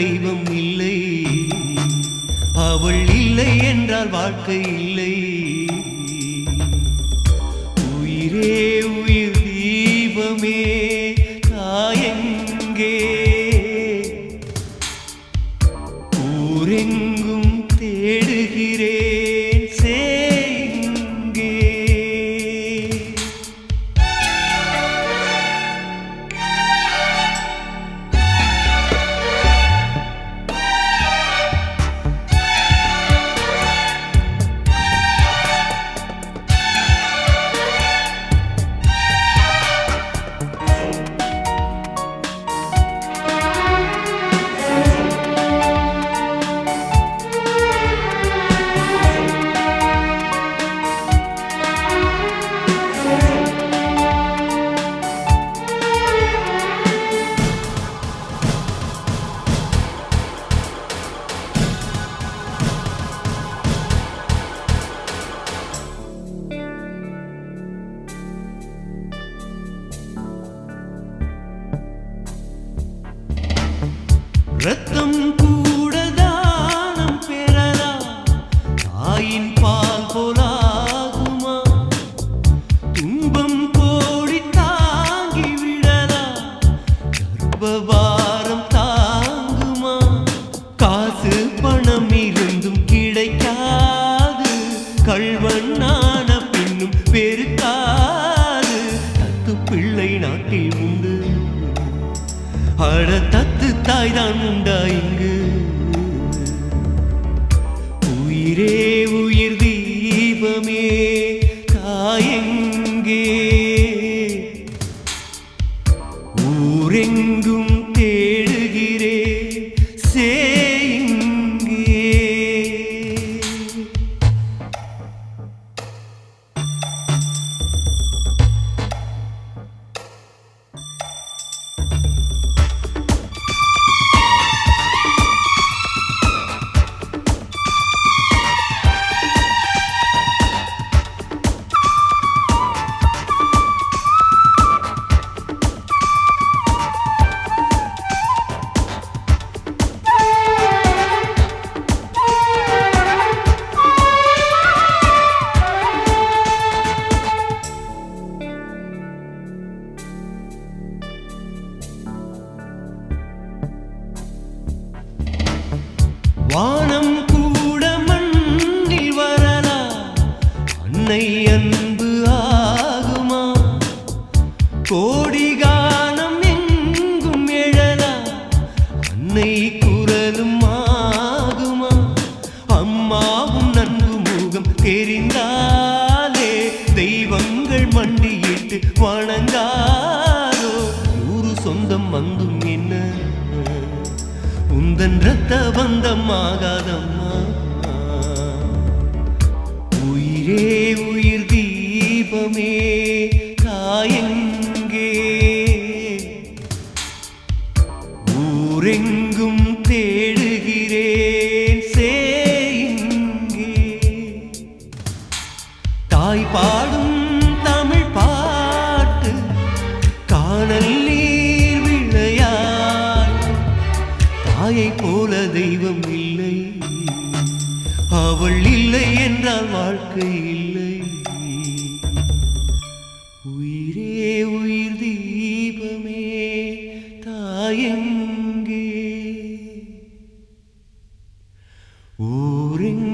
தெய்வம் இல்லை அவள் இல்லை என்றால் வாழ்க்கை இல்லை உயிரே உயிர் தீபமே தாயெங்கே ஊரெங்கும் தேடுகிறேன் சேங்கே ரத்தம் கூட தானம் பெறலாம் தாயின் பால் போலாகுமா துன்பம் கோடி தாங்கி விடலாம் கர்ப்பவாரம் தாங்குமா காசு பணம் இருந்தும் கிடைக்காது கள்வனான பின்னும் பெருக்காது தத்து பிள்ளை நாட்டில் உண்டு அட தத்து தாய் தான் உண்டா இங்கு உயிரே உயிர் தீபமே தாயெங்கே ஊரெங்கும் தேடுகிறே சேங்கே வானம் கூட மண்ணில் வரலாம் அன்னை அன்பு ஆகுமா கோடி கானம் எங்கும் எழலாம் அன்னை குரலும் ஆகுமா அம்மாவும் நன்கு முகம் தெரிந்தாலே தெய்வங்கள் மண்டியிட்டு வணங்காதோ நூறு சொந்தம் வந்தும் என்ன உந்தன் ரத்த பந்தம் ஆகாதம்மா உயிரே உயிர் தீபமே தாயெங்கே ஊரெங்கும் தேடுகிறேன் சேங்கே தாய் பாடும் தமிழ் பாட்டு காணல் நீர் விளையாட்டு தாயை போல தெய்வம் இல்லை அவள் இல்லை என்றால் வாழ்க்கை இல்லை உயிரே உயிர் தீபமே தாயெங்கே ஊரெங்கே